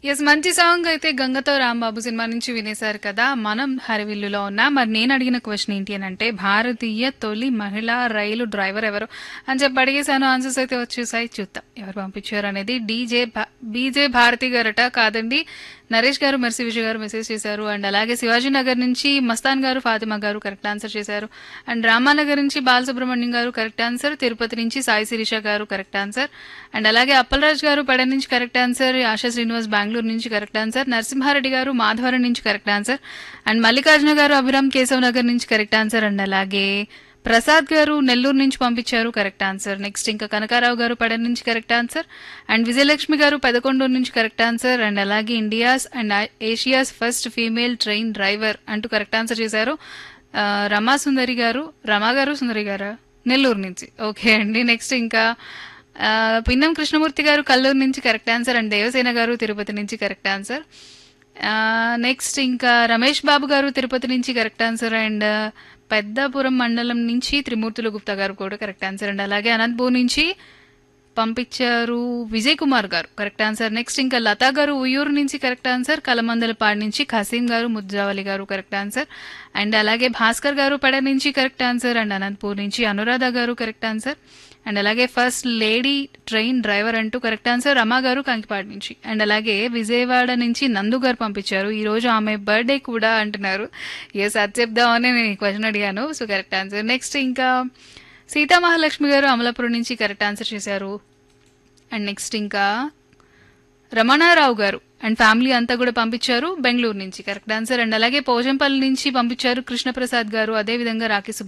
yes మంచి song అయితే గంగతో Rambabu cinema నుంచి వినేశారు కదా మనం హరివిల్లులో ఉన్నా మరి నేను అడిగిన క్వశ్చన్ ఏంటి అని అంటే భారతీయ తొలి మహిళా రైలు డ్రైవర్ ఎవరు అని చెప్పి అడిగేశాను ఆన్సర్స్ అయితే వచ్చేసాయి చూద్దాం ఎవరు పంపించారు అనేది డీజే భా- బీజే భారతి గారట కాదండి నరేష్ గారు మెర్సి విజయ్ గారు మెసేజ్ చేశారు అండ్ అలాగే శివాజీ నగర్ నుంచి మస్తాన్ గారు ఫాతిమా గారు కరెక్ట్ ఆన్సర్ చేశారు అండ్ రామానగర్ నుంచి బాలసుబ్రహ్మణ్యం గారు కరెక్ట్ ఆన్సర్ తిరుపతి నుంచి సాయి శిరీష గారు కరెక్ట్ ఆన్సర్ అండ్ అలాగే అప్పలరాజ్ గారు పెడ నుంచి కరెక్ట్ ఆన్సర్ ఆశా శ్రీనివాస్ బెంగళూరు నుంచి కరెక్ట్ ఆన్సర్ నరసింహారెడ్డి గారు మాధవరం నుంచి కరెక్ట్ ఆన్సర్ అండ్ మల్లికార్జున గారు అభిరామ్ కేశవ్ నగర్ నుంచి కరెక్ట్ ఆన్సర్ అండ్ అలాగే ప్రసాద్ గారు నెల్లూరు నుంచి పంపించారు కరెక్ట్ ఆన్సర్ నెక్స్ట్ ఇంకా కనకారావు గారు పడన్ నుంచి correct answer and Vijayalakshmi garu Pedakondur నుంచి కరెక్ట్ ఆన్సర్ అండ్ అలాగే India's and Asia's first female train driver అంటూ కరెక్ట్ ఆన్సర్ చేశారు ఆ, రమా సుందరి గారు రమా గారు సుందరి గారా నెల్లూరు నుంచి ఓకే అండి నెక్స్ట్ ఇంకా ఆ, పిన్నం కృష్ణమూర్తి గారు కల్లూరు నుంచి కరెక్ట్ ఆన్సర్ అండ్ దేవసేన గారు తిరుపతి నుంచి కరెక్ట్ ఆన్సర్ నెక్స్ట్ ఇంకా రమేష్ బాబు గారు తిరుపతి నుంచి కరెక్ట్ ఆన్సర్ అండ్ పెద్దాపురం మండలం నుంచి త్రిమూర్తులు గుప్తా గారు కూడా కరెక్ట్ ఆన్సర్ అండ్ అలాగే అనంతపూర్ నుంచి పంపించారు విజయ్ కుమార్ గారు కరెక్ట్ ఆన్సర్ నెక్స్ట్ ఇంకా లతా గారు ఉయ్యూరు నుంచి కరెక్ట్ ఆన్సర్ కలమందలపాడు నుంచి ఖసీం గారు ముజ్జావలి గారు కరెక్ట్ ఆన్సర్ అండ్ అలాగే భాస్కర్ గారు పడ నుంచి కరెక్ట్ ఆన్సర్ అండ్ అనంతపూర్ నుంచి Anuradha garu correct answer and అలాగే ఫస్ట్ లేడీ ట్రైన్ డ్రైవర్ అంటూ కరెక్ట్ ఆన్సర్ రమా గారు కంకిపాడు నుంచి అండ్ అలాగే విజయవాడ నుంచి నందు గారు పంపించారు ఈ రోజు ఆమె బర్త్డే కూడా అంటున్నారు ఎస్ అది చెప్దామని నేను ఈ క్వశ్చన్ అడిగాను సో కరెక్ట్ ఆన్సర్ నెక్స్ట్ ఇంకా సీతా మహాలక్ష్మి గారు అమలాపురం నుంచి కరెక్ట్ ఆన్సర్ చేశారు అండ్ నెక్స్ట్ ఇంకా రమణారావు గారు అండ్ ఫ్యామిలీ అంతా కూడా పంపించారు బెంగళూరు నుంచి కరెక్ట్ ఆన్సర్ అండ్ అలాగే పోజంపల్లి నుంచి పంపించారు కృష్ణప్రసాద్ గారు అదేవిధంగా రాకేష్